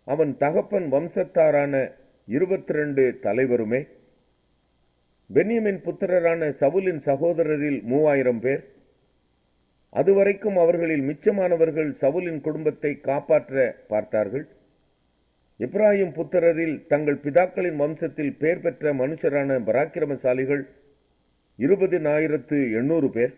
அவன் தகப்பன் வம்சத்தாரான இருபத்தி ரெண்டு தலைவருமே பென்யமின் புத்திரரான சவுலின் சகோதரரில் மூவாயிரம் பேர் அதுவரைக்கும் அவர்களில் மிச்சமானவர்கள் சவுலின் குடும்பத்தை காப்பாற்ற பார்த்தார்கள் இப்ராஹிம் புத்திரரில் தங்கள் பிதாக்களின் வம்சத்தில் பெயர் பெற்ற மனுஷரான பராக்கிரமசாலிகள் இருபதினாயிரத்து எண்ணூறு பேர்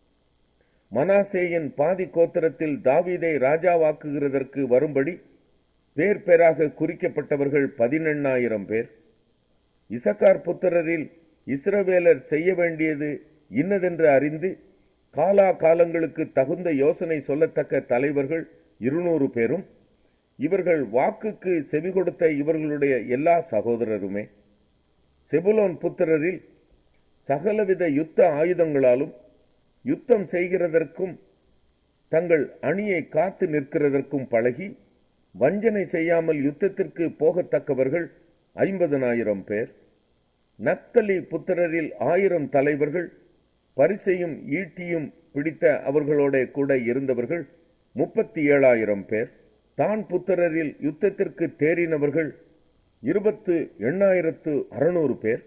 மனாசேயின் பாதி கோத்திரத்தில் தாவீதை ராஜாவாக்குகிறதற்கு வரும்படி பேர் பேராக குறிக்கப்பட்டவர்கள் பதினெண்ணாயிரம் பேர் இசக்கார் புத்திரரில் இஸ்ரவேலர் செய்ய வேண்டியது இன்னதென்று அறிந்து காலா காலங்களுக்கு தகுந்த யோசனை சொல்லத்தக்க தலைவர்கள் இருநூறு பேரும் இவர்கள் வாக்குக்கு செவி கொடுத்த இவர்களுடைய எல்லா சகோதரருமே செபுலோன் புத்திரரில் சகலவித யுத்த ஆயுதங்களாலும் யுத்தம் செய்கிறதற்கும் தங்கள் அணியை காத்து நிற்கிறதற்கும் பழகி வஞ்சனை செய்யாமல் யுத்தத்திற்கு போகத்தக்கவர்கள் ஐம்பதனாயிரம் பேர் நத்தலி புத்திரரில் ஆயிரம் தலைவர்கள் பரிசையும் ஈட்டியும் பிடித்த அவர்களோட கூட இருந்தவர்கள் முப்பத்தி ஏழாயிரம் பேர் தான் புத்திரரில் யுத்தத்திற்கு தேறினவர்கள் இருபத்து எண்ணாயிரத்து அறுநூறு பேர்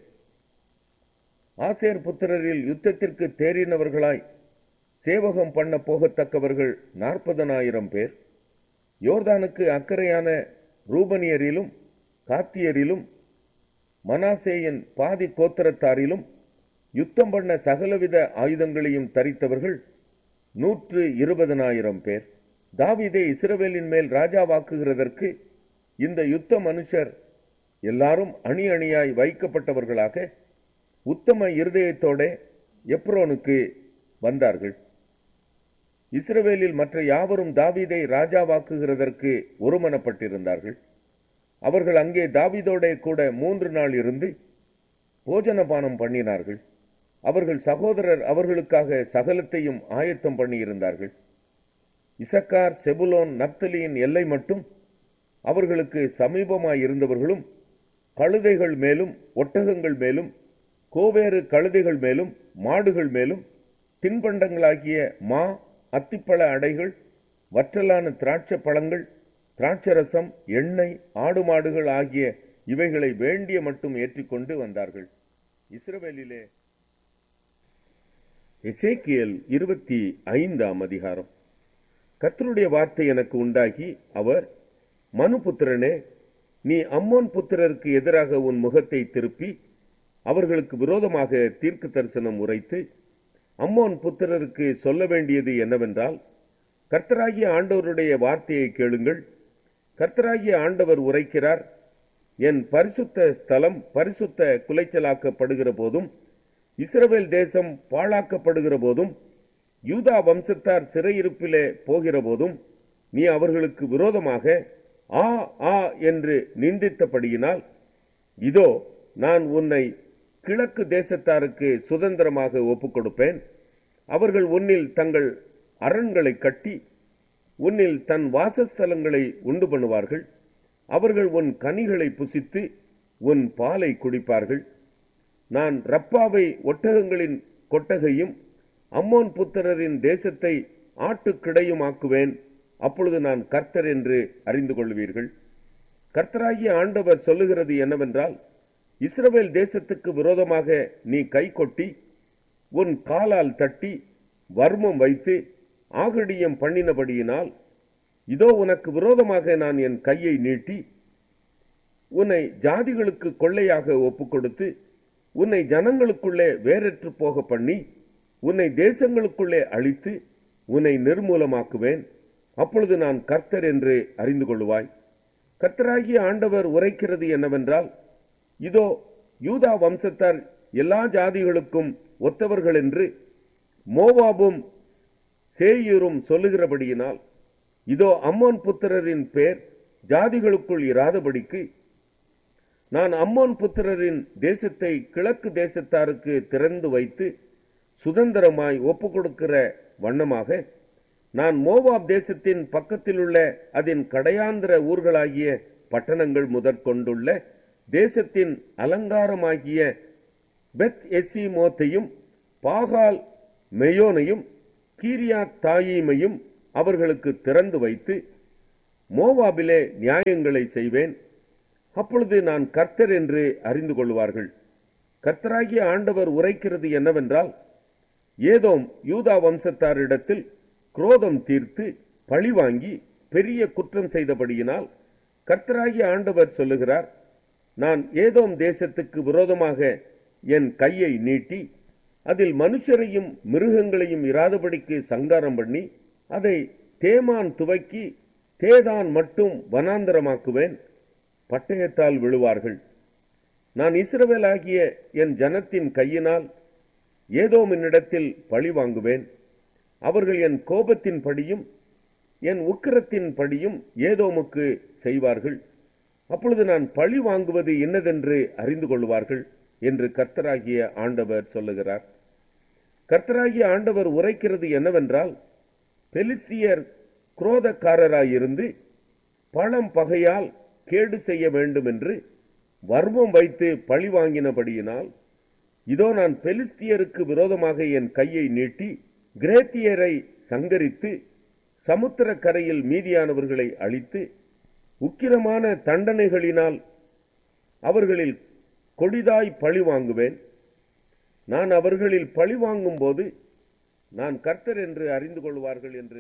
ஆசேர் புத்திரரில் யுத்தத்திற்கு தேறினவர்களாய் சேவகம் பண்ண போகத்தக்கவர்கள் நாற்பதனாயிரம் பேர் யோர்தானுக்கு அக்கறையான ரூபனியரிலும் காத்தியரிலும் மனாசேயின் பாதி கோத்திரத்தாரிலும் யுத்தம் பண்ண சகலவித ஆயுதங்களையும் தரித்தவர்கள் நூற்று இருபதனாயிரம் பேர் தாவீதை இஸ்ரவேலின் மேல் ராஜாவாக்குகிறதற்கு இந்த யுத்த மனுஷர் எல்லாரும் அணி அணியாய் வைக்கப்பட்டவர்களாக உத்தம இருதயத்தோட எப்ரோனுக்கு வந்தார்கள் இஸ்ரவேலில் மற்ற யாவரும் தாவீதை ராஜாவாக்குகிறதற்கு ஒருமனப்பட்டிருந்தார்கள் அவர்கள் அங்கே தாவீதோட கூட மூன்று நாள் இருந்து போஜனபானம் பண்ணினார்கள் அவர்கள் சகோதரர் அவர்களுக்காக சகலத்தையும் ஆயத்தம் பண்ணியிருந்தார்கள் இசக்கார் செபுலோன் நப்தலியின் எல்லை மட்டும் அவர்களுக்கு சமீபமாய் இருந்தவர்களும் கழுதைகள் மேலும் ஒட்டகங்கள் மேலும் கோவேறு கழுதைகள் மேலும் மாடுகள் மேலும் தின்பண்டங்களாகிய மா அத்திப்பழ அடைகள் வற்றலான திராட்சை பழங்கள் திராட்சரசம் எண்ணெய் ஆடு மாடுகள் ஆகிய இவைகளை வேண்டிய மட்டும் ஏற்றிக்கொண்டு வந்தார்கள் இஸ்ரவேலிலே எசேக்கியல் இருபத்தி ஐந்தாம் அதிகாரம் கர்த்தருடைய வார்த்தை எனக்கு உண்டாகி அவர் மனுபுத்திரனே நீ அம்மோன் புத்திரருக்கு எதிராக உன் முகத்தை திருப்பி அவர்களுக்கு விரோதமாக தீர்க்க தரிசனம் உரைத்து அம்மோன் புத்திரருக்கு சொல்ல வேண்டியது என்னவென்றால் கர்த்தராகிய ஆண்டவருடைய வார்த்தையை கேளுங்கள் கர்த்தராகிய ஆண்டவர் உரைக்கிறார் என் பரிசுத்த ஸ்தலம் பரிசுத்த குலைச்சலாக்கப்படுகிற போதும் இஸ்ரவேல் தேசம் பாழாக்கப்படுகிற போதும் யூதா வம்சத்தார் சிறையிருப்பிலே போகிற போதும் நீ அவர்களுக்கு விரோதமாக ஆ ஆ என்று நிந்தித்தபடியினால் இதோ நான் உன்னை கிழக்கு தேசத்தாருக்கு சுதந்திரமாக ஒப்புக் கொடுப்பேன் அவர்கள் உன்னில் தங்கள் அரண்களை கட்டி உன்னில் தன் வாசஸ்தலங்களை உண்டு பண்ணுவார்கள் அவர்கள் உன் கனிகளை புசித்து உன் பாலை குடிப்பார்கள் நான் ரப்பாவை ஒட்டகங்களின் கொட்டகையும் அம்மோன் புத்திரரின் தேசத்தை ஆட்டுக்கிடையுமாக்குவேன் அப்பொழுது நான் கர்த்தர் என்று அறிந்து கொள்வீர்கள் கர்த்தராகிய ஆண்டவர் சொல்லுகிறது என்னவென்றால் இஸ்ரவேல் தேசத்துக்கு விரோதமாக நீ கை கொட்டி உன் காலால் தட்டி வர்மம் வைத்து ஆகடியம் பண்ணினபடியினால் இதோ உனக்கு விரோதமாக நான் என் கையை நீட்டி உன்னை ஜாதிகளுக்கு கொள்ளையாக ஒப்புக் கொடுத்து உன்னை ஜனங்களுக்குள்ளே வேறற்று போக பண்ணி உன்னை தேசங்களுக்குள்ளே அழித்து உன்னை நிர்மூலமாக்குவேன் அப்பொழுது நான் கர்த்தர் என்று அறிந்து கொள்வாய் கர்த்தராகிய ஆண்டவர் உரைக்கிறது என்னவென்றால் இதோ யூதா வம்சத்தார் எல்லா ஜாதிகளுக்கும் ஒத்தவர்கள் என்று மோவாபும் சேயூரும் சொல்லுகிறபடியினால் இதோ அம்மோன் புத்திரரின் பேர் ஜாதிகளுக்குள் இராதபடிக்கு நான் அம்மோன் புத்திரரின் தேசத்தை கிழக்கு தேசத்தாருக்கு திறந்து வைத்து சுதந்திரமாய் ஒப்புக் கொடுக்கிற வண்ணமாக நான் மோவாப் தேசத்தின் பக்கத்திலுள்ள அதன் கடையாந்திர ஊர்களாகிய பட்டணங்கள் முதற்கொண்டுள்ள தேசத்தின் அலங்காரமாகிய பெத் எசிமோத்தையும் பாகால் மெயோனையும் கீரியா தாயீமையும் அவர்களுக்கு திறந்து வைத்து மோவாபிலே நியாயங்களை செய்வேன் அப்பொழுது நான் கர்த்தர் என்று அறிந்து கொள்வார்கள் கர்த்தராகிய ஆண்டவர் உரைக்கிறது என்னவென்றால் ஏதோம் யூதா வம்சத்தாரிடத்தில் குரோதம் தீர்த்து பழிவாங்கி பெரிய குற்றம் செய்தபடியினால் கர்த்தராகிய ஆண்டவர் சொல்லுகிறார் நான் ஏதோம் தேசத்துக்கு விரோதமாக என் கையை நீட்டி அதில் மனுஷரையும் மிருகங்களையும் இராதபடிக்கு சங்காரம் பண்ணி அதை தேமான் துவக்கி தேதான் மட்டும் வனாந்தரமாக்குவேன் பட்டயத்தால் விழுவார்கள் நான் இஸ்ரவேலாகிய என் ஜனத்தின் கையினால் ஏதோமின்னிடத்தில் பழி வாங்குவேன் அவர்கள் என் கோபத்தின் படியும் என் உக்கிரத்தின் படியும் ஏதோமுக்கு செய்வார்கள் அப்பொழுது நான் பழி வாங்குவது என்னதென்று அறிந்து கொள்வார்கள் என்று கர்த்தராகிய ஆண்டவர் சொல்லுகிறார் கர்த்தராகிய ஆண்டவர் உரைக்கிறது என்னவென்றால் பெலிஸ்தியர் குரோதக்காரராயிருந்து பழம் பகையால் கேடு செய்ய வேண்டும் என்று வர்மம் வைத்து பழி வாங்கினபடியினால் இதோ நான் பெலிஸ்தியருக்கு விரோதமாக என் கையை நீட்டி கிரேத்தியரை சங்கரித்து சமுத்திர கரையில் மீதியானவர்களை அழித்து உக்கிரமான தண்டனைகளினால் அவர்களில் கொடிதாய் பழி வாங்குவேன் நான் அவர்களில் பழி வாங்கும் போது நான் கர்த்தர் என்று அறிந்து கொள்வார்கள் என்று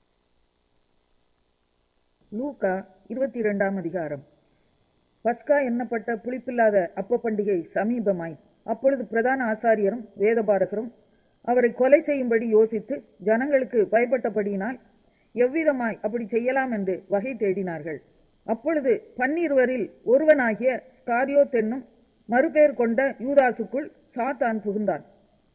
லூக்கா இருபத்தி இரண்டாம் அதிகாரம் பஸ்கா எண்ணப்பட்ட புளிப்பில்லாத அப்ப பண்டிகை சமீபமாய் அப்பொழுது பிரதான ஆசாரியரும் வேதபாரகரும் அவரை கொலை செய்யும்படி யோசித்து ஜனங்களுக்கு பயப்பட்டபடியினால் எவ்விதமாய் அப்படி செய்யலாம் என்று வகை தேடினார்கள் அப்பொழுது பன்னிருவரில் ஒருவனாகிய ஸ்காரியோத் என்னும் மறுபேர் கொண்ட யூதாசுக்குள் சாத்தான் புகுந்தான்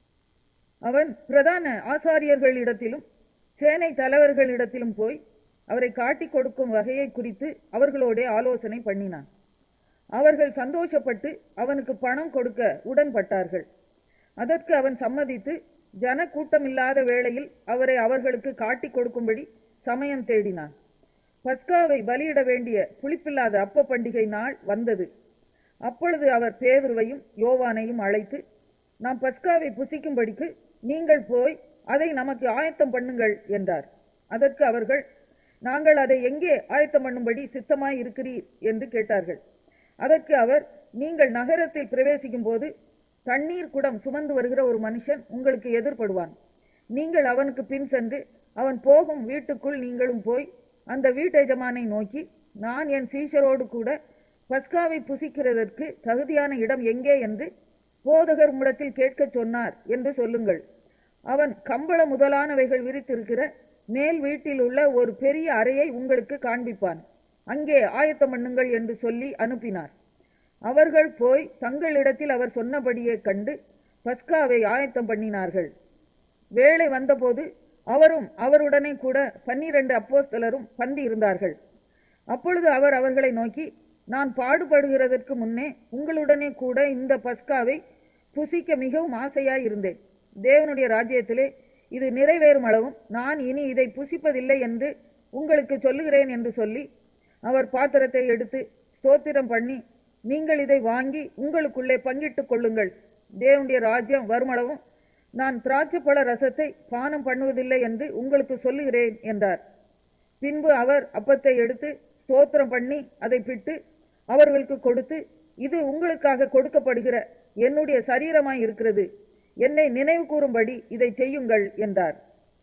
அவன் பிரதான ஆசாரியர்களிடத்திலும் சேனை தலைவர்களிடத்திலும் போய் அவரை காட்டிக் கொடுக்கும் வகையை குறித்து அவர்களோடே ஆலோசனை பண்ணினான் அவர்கள் சந்தோஷப்பட்டு அவனுக்கு பணம் கொடுக்க உடன்பட்டார்கள் அதற்கு அவன் சம்மதித்து ஜன கூட்டமில்லாத வேளையில் அவரை அவர்களுக்கு காட்டிக் கொடுக்கும்படி சமயம் தேடினான் பஸ்காவை பலியிட வேண்டிய புளிப்பில்லாத அப்ப பண்டிகை நாள் வந்தது அப்பொழுது அவர் பேதுருவையும் யோவானையும் அழைத்து நாம் பஸ்காவை புசிக்கும்படிக்கு நீங்கள் போய் அதை நமக்கு ஆயத்தம் பண்ணுங்கள் என்றார் அதற்கு அவர்கள் நாங்கள் அதை எங்கே ஆயத்தம் பண்ணும்படி சித்தமாய் இருக்கிறீர் என்று கேட்டார்கள் அதற்கு அவர் நீங்கள் நகரத்தில் பிரவேசிக்கும் போது தண்ணீர் குடம் சுமந்து வருகிற ஒரு மனுஷன் உங்களுக்கு எதிர்படுவான் நீங்கள் அவனுக்கு பின் சென்று அவன் போகும் வீட்டுக்குள் நீங்களும் போய் அந்த வீட்டெஜமானை நோக்கி நான் என் சீஷரோடு கூட பஸ்காவை புசிக்கிறதற்கு தகுதியான இடம் எங்கே என்று போதகர் முடத்தில் கேட்கச் சொன்னார் என்று சொல்லுங்கள் அவன் கம்பள முதலானவைகள் விரித்திருக்கிற மேல் வீட்டில் உள்ள ஒரு பெரிய அறையை உங்களுக்கு காண்பிப்பான் அங்கே ஆயத்தம் பண்ணுங்கள் என்று சொல்லி அனுப்பினார் அவர்கள் போய் தங்களிடத்தில் அவர் சொன்னபடியே கண்டு பஸ்காவை ஆயத்தம் பண்ணினார்கள் வேளை வந்தபோது அவரும் அவருடனே கூட பன்னிரண்டு அப்போஸ்தலரும் பந்தி இருந்தார்கள் அப்பொழுது அவர் அவர்களை நோக்கி நான் பாடுபடுகிறதற்கு முன்னே உங்களுடனே கூட இந்த பஸ்காவை புசிக்க மிகவும் ஆசையாய் இருந்தேன் தேவனுடைய ராஜ்யத்திலே இது நிறைவேறும் அளவும் நான் இனி இதை புசிப்பதில்லை என்று உங்களுக்கு சொல்லுகிறேன் என்று சொல்லி அவர் பாத்திரத்தை எடுத்து ஸ்தோத்திரம் பண்ணி நீங்கள் இதை வாங்கி உங்களுக்குள்ளே பங்கிட்டுக் கொள்ளுங்கள் தேவனுடைய ராஜ்யம் வருமளவும் நான் திராட்சைப்பழ ரசத்தை பானம் பண்ணுவதில்லை என்று உங்களுக்கு சொல்லுகிறேன் என்றார் பின்பு அவர் அப்பத்தை எடுத்து ஸ்தோத்திரம் பண்ணி அதை பிட்டு அவர்களுக்கு கொடுத்து இது உங்களுக்காக கொடுக்கப்படுகிற என்னுடைய சரீரமாய் இருக்கிறது என்னை நினைவு கூறும்படி இதை செய்யுங்கள் என்றார்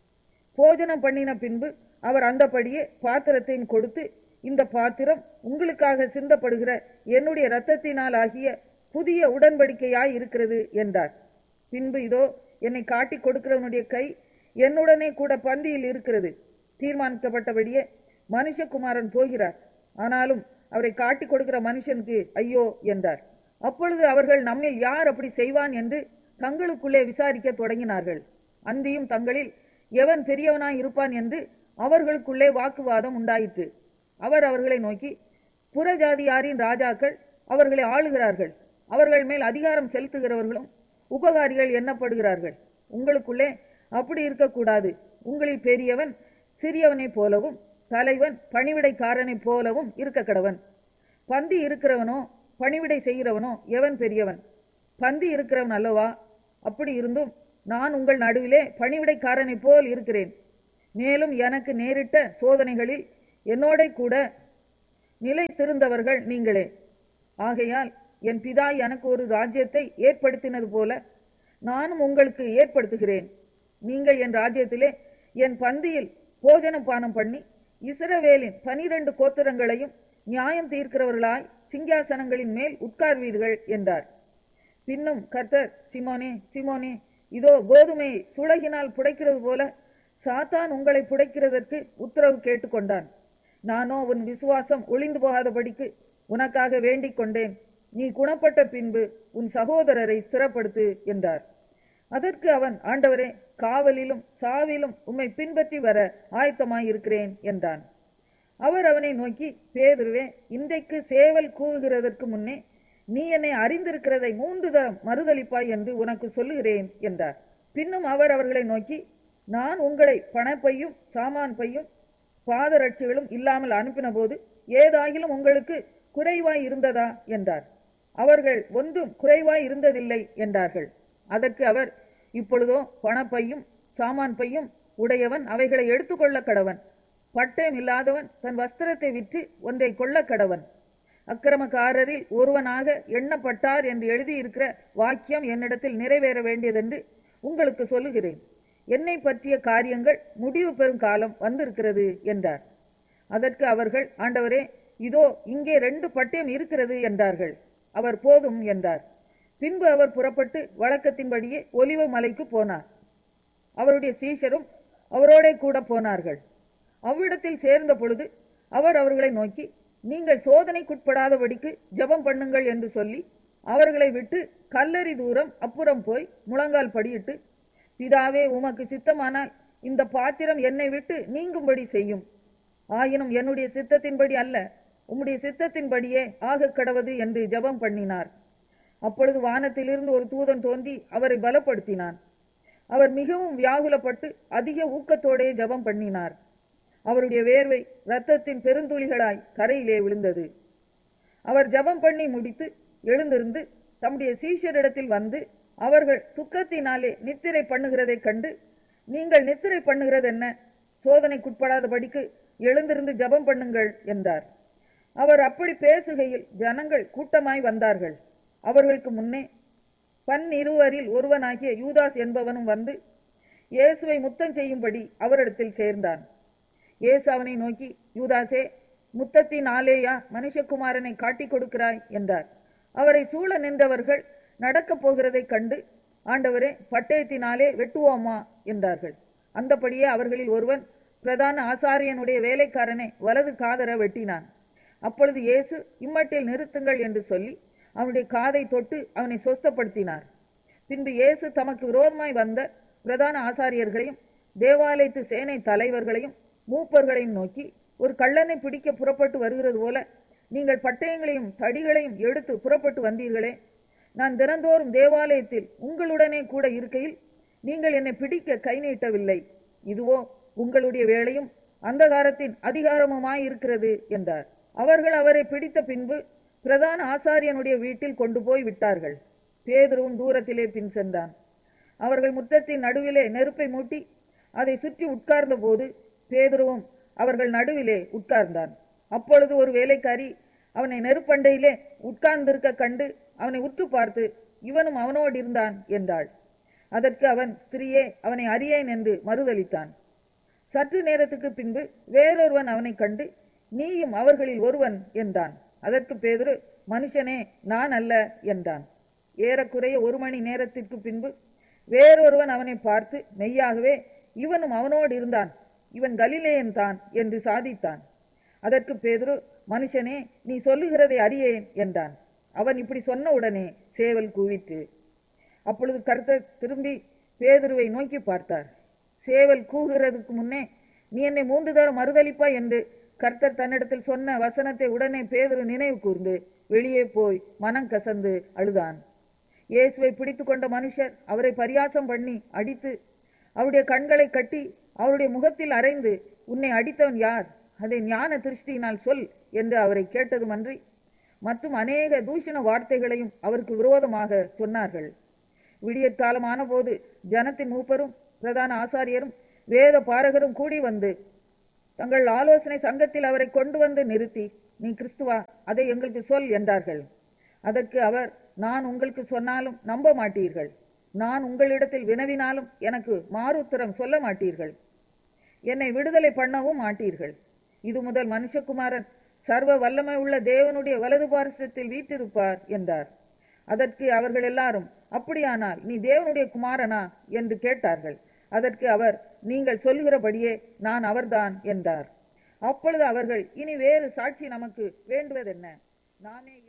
போஜனம் பண்ணின பின்பு அவர் அந்தபடியே பாத்திரத்தையும் கொடுத்து இந்த பாத்திரம் உங்களுக்காக சிந்தப்படுகிற என்னுடைய இரத்தத்தினால் ஆகிய புதிய உடன்படிக்கையாய் இருக்கிறது என்றார் பின்பு இதோ என்னை காட்டிக் கொடுக்கிறவனுடைய கை என்னுடனே கூட பந்தியில் இருக்கிறது தீர்மானிக்கப்பட்டபடியே மனுஷகுமாரன் போகிறார் ஆனாலும் அவரை காட்டிக் கொடுக்கிற மனுஷனுக்கு ஐயோ என்றார் அப்பொழுது அவர்கள் நம்மில் யார் அப்படி செய்வான் என்று தங்களுக்குள்ளே விசாரிக்க தொடங்கினார்கள் அந்தியும் தங்களில் எவன் பெரியவனாய் இருப்பான் என்று அவர்களுக்குள்ளே வாக்குவாதம் உண்டாயிற்று அவர் அவர்களை நோக்கி புறஜாதியாரின் ராஜாக்கள் அவர்களை ஆளுகிறார்கள் அவர்கள் மேல் அதிகாரம் செலுத்துகிறவர்களும் உபகாரிகள் எண்ணப்படுகிறார்கள் உங்களுக்குள்ளே அப்படி இருக்கக்கூடாது உங்களில் பெரியவன் சிறியவனைப் போலவும் தலைவன் பணிவிடைக்காரனைப் போலவும் இருக்க கடவன் பந்தி இருக்கிறவனோ பணிவிடை செய்கிறவனோ எவன் பெரியவன் பந்தி இருக்கிறவன் அல்லவா அப்படி இருந்தும் நான் உங்கள் நடுவிலே பணிவிடைக்காரனைப் போல் இருக்கிறேன் மேலும் எனக்கு நேரிட்ட சோதனைகளில் என்னோட கூட நிலைத்திருந்தவர்கள் நீங்களே ஆகையால் என் பிதா எனக்கு ஒரு ராஜ்யத்தை ஏற்படுத்தினது போல நானும் உங்களுக்கு ஏற்படுத்துகிறேன் நீங்கள் என் ராஜ்யத்திலே என் பந்தியில் போஜன பானம் பண்ணி இஸ்ரவேலின் பனிரெண்டு கோத்திரங்களையும் நியாயம் தீர்க்கிறவர்களாய் சிங்காசனங்களின் மேல் உட்கார்வீர்கள் என்றார் பின்னும் கர்த்தர் சிமோனே சிமோனே இதோ கோதுமையை சுளகினால் புடைக்கிறது போல சாத்தான் உங்களை புடைக்கிறதற்கு உத்தரவு கேட்டுக்கொண்டான் நானோ உன் விசுவாசம் ஒளிந்து போகாதபடிக்கு உனக்காக வேண்டிக் கொண்டேன் நீ குணப்பட்ட பின்பு உன் சகோதரரை ஸ்திரப்படுத்து என்றார் அதற்கு அவன் ஆண்டவரே காவலிலும் சாவிலும் உம்மை பின்பற்றி வர ஆயத்தமாயிருக்கிறேன் என்றான் அவர் அவனை நோக்கி பேதுருவே இன்றைக்கு சேவல் கூவுகிறதற்கு முன்னே நீ என்னை அறிந்திருக்கிறதை மூன்று தரம் மறுதளிப்பாய் என்று உனக்கு சொல்லுகிறேன் என்றார் பின்னும் அவர் அவர்களை நோக்கி நான் உங்களை பணப்பையும் சாமான் பையும் பாதரட்சிகளும் இல்லாமல் அனுப்பின போது ஏதாகிலும் உங்களுக்கு குறைவாய் இருந்ததா என்றார் அவர்கள் ஒன்றும் குறைவாய் இருந்ததில்லை என்றார்கள் அதற்கு அவர் இப்பொழுதோ பணப்பையும் சாமான் பையும் உடையவன் அவைகளை எடுத்துக்கொள்ள கடவன் பட்டயம் இல்லாதவன் தன் வஸ்திரத்தை விற்று ஒன்றை கொள்ள கடவன் அக்கிரமக்காரரில் ஒருவனாக எண்ணப்பட்டார் என்று எழுதியிருக்கிற வாக்கியம் என்னிடத்தில் நிறைவேற வேண்டியதென்று உங்களுக்கு சொல்லுகிறேன் என்னை பற்றிய காரியங்கள் முடிவு பெறும் காலம் வந்திருக்கிறது என்றார் அதற்கு அவர்கள் ஆண்டவரே இதோ இங்கே ரெண்டு பட்டயம் இருக்கிறது என்றார்கள் அவர் போதும் என்றார் பின்பு அவர் புறப்பட்டு வழக்கத்தின்படியே ஒலிவ மலைக்கு போனார் அவருடைய சீஷரும் அவரோடே கூட போனார்கள் அவ்விடத்தில் சேர்ந்த பொழுது அவர் அவர்களை நோக்கி நீங்கள் சோதனைக்குட்படாதபடிக்கு ஜெபம் பண்ணுங்கள் என்று சொல்லி அவர்களை விட்டு கல்லறி தூரம் அப்புறம் போய் முழங்கால் படியிட்டு பிதாவே உமக்கு சித்தமானால் இந்த பாத்திரம் என்னை விட்டு நீங்கும்படி செய்யும் ஆயினும் என்னுடைய சித்தத்தின்படி அல்ல உம்முடைய சித்தத்தின்படியே ஆகக் கடவது என்று ஜெபம் பண்ணினார் அப்பொழுது வானத்திலிருந்து ஒரு தூதன் தோன்றி அவரை பலப்படுத்தினான் அவர் மிகவும் வியாகுலப்பட்டு அதிக ஊக்கத்தோடே ஜெபம் பண்ணினார் அவருடைய வேர்வை இரத்தத்தின் பெருந்துளிகளாய் கரையிலே விழுந்தது அவர் ஜெபம் பண்ணி முடித்து எழுந்திருந்து தம்முடைய சீஷரிடத்தில் வந்து அவர்கள் துக்கத்தினாலே நித்திரை பண்ணுகிறதைக் கண்டு நீங்கள் நித்திரை பண்ணுகிறது என்ன சோதனைக்குட்படாதபடிக்கு எழுந்திருந்து ஜெபம் பண்ணுங்கள் என்றார் அவர் அப்படி பேசுகையில் ஜனங்கள் கூட்டமாய் வந்தார்கள் அவர்களுக்கு முன்னே பன்னிருவரில் ஒருவனாகிய யூதாஸ் என்பவனும் வந்து இயேசுவை முத்தம் செய்யும்படி அவரிடத்தில் சேர்ந்தான் இயேசு அவனை நோக்கி யூதாசே முத்தத்தினாலேயா மனுஷகுமாரனை காட்டிக் கொடுக்கிறாய் என்றார் அவரை சூழ நின்றவர்கள் நடக்கப் போகிறதைக் கண்டு ஆண்டவரே பட்டயத்தினாலே வெட்டுவோமா என்றார்கள் அந்தபடியே அவர்களில் ஒருவன் பிரதான ஆசாரியனுடைய வேலைக்காரனை வலது காதர வெட்டினான் அப்பொழுது இயேசு இம்மட்டில் நிறுத்துங்கள் என்று சொல்லி அவனுடைய காதை தொட்டு அவனை சொஸ்தப்படுத்தினார் பின்பு இயேசு தமக்கு விரோதமாய் வந்த பிரதான ஆசாரியர்களையும் தேவாலயத்து சேனை தலைவர்களையும் மூப்பர்களையும் நோக்கி ஒரு கள்ளனை பிடிக்க புறப்பட்டு வருகிறது போல நீங்கள் பட்டயங்களையும் தடிகளையும் எடுத்து புறப்பட்டு வந்தீர்களே நான் தினந்தோறும் தேவாலயத்தில் உங்களுடனே கூட இருக்கையில் நீங்கள் என்னை பிடிக்க கை நீட்டவில்லை இதுவோ உங்களுடைய வேலையும் அந்தகாரத்தின் அதிகாரமுமாய் இருக்கிறது என்றார் அவர்கள் அவரை பிடித்த பின்பு பிரதான ஆசாரியனுடைய வீட்டில் கொண்டு போய் விட்டார்கள் பேதுருவும் தூரத்திலே பின் சென்றான் அவர்கள் முற்றத்தின் நடுவிலே நெருப்பை மூட்டி அதை சுற்றி உட்கார்ந்த போது பேதுருவும் அவர்கள் நடுவிலே உட்கார்ந்தான் அப்பொழுது ஒரு வேலைக்காரி அவனை நெருப்பண்டையிலே உட்கார்ந்திருக்க கண்டு அவனை உற்று பார்த்து இவனும் அவனோடு இருந்தான் என்றாள் அதற்கு அவன் ஸ்திரியே அவனை அறியேன் என்று மறுதளித்தான் சற்று நேரத்துக்கு பின்பு வேறொருவன் அவனை கண்டு நீயும் அவர்களில் ஒருவன் என்றான் அதற்கு பேதுரு மனுஷனே நான் அல்ல என்றான் ஏறக்குறைய ஒரு மணி நேரத்திற்கு பின்பு வேறொருவன் அவனை பார்த்து மெய்யாகவே இவனும் அவனோடு இருந்தான் இவன் கலிலேயன் தான் என்று சாதித்தான் அதற்கு பேதுரு மனுஷனே நீ சொல்லுகிறதை அறியேன் என்றான் அவன் இப்படி சொன்ன உடனே சேவல் கூவிற்று அப்பொழுது கர்த்தர் திரும்பி பேதுருவை நோக்கி பார்த்தார் சேவல் கூவுகிறதுக்கு முன்னே நீ என்னை மூன்று தரம் மறுதளிப்பாய் என்று கர்த்தர் தன்னிடத்தில் சொன்ன வசனத்தை உடனே பேதுரு நினைவு கூர்ந்து வெளியே போய் மனம் கசந்து அழுதான் இயேசுவை பிடித்து கொண்ட மனுஷர் அவரை பரியாசம் பண்ணி அடித்து அவருடைய கண்களை கட்டி அவருடைய முகத்தில் அறைந்து உன்னை அடித்தவன் யார் அதை ஞான திருஷ்டியினால் சொல் என்று அவரை கேட்டதுமன்றி மற்றும் அநேக தூஷண வார்த்தைகளையும் அவருக்கு விரோதமாக சொன்னார்கள் விடியற்காலமான போது ஜனத்தின் மூப்பரும் பிரதான ஆசாரியரும் வேத பாரகரும் கூடி வந்து தங்கள் ஆலோசனை சங்கத்தில் அவரை கொண்டு வந்து நிறுத்தி நீ கிறிஸ்துவா அதை எங்களுக்கு சொல் என்றார்கள் அதற்கு அவர் நான் உங்களுக்கு சொன்னாலும் நம்ப மாட்டீர்கள் நான் உங்களிடத்தில் வினவினாலும் எனக்கு மாறுத்தரம் சொல்ல மாட்டீர்கள் என்னை விடுதலை பண்ணவும் மாட்டீர்கள் இது முதல் மனுஷகுமாரன் சர்வ வல்லமை உள்ள தேவனுடைய வலது பாரசத்தில் வீற்றிருப்பார் என்றார் அதற்கு அவர்கள் எல்லாரும் அப்படியானால் நீ தேவனுடைய குமாரனா என்று கேட்டார்கள் அதற்கு அவர் நீங்கள் சொல்கிறபடியே நான் அவர்தான் என்றார் அப்பொழுது அவர்கள் இனி வேறு சாட்சி நமக்கு வேண்டுவதென்ன நாமே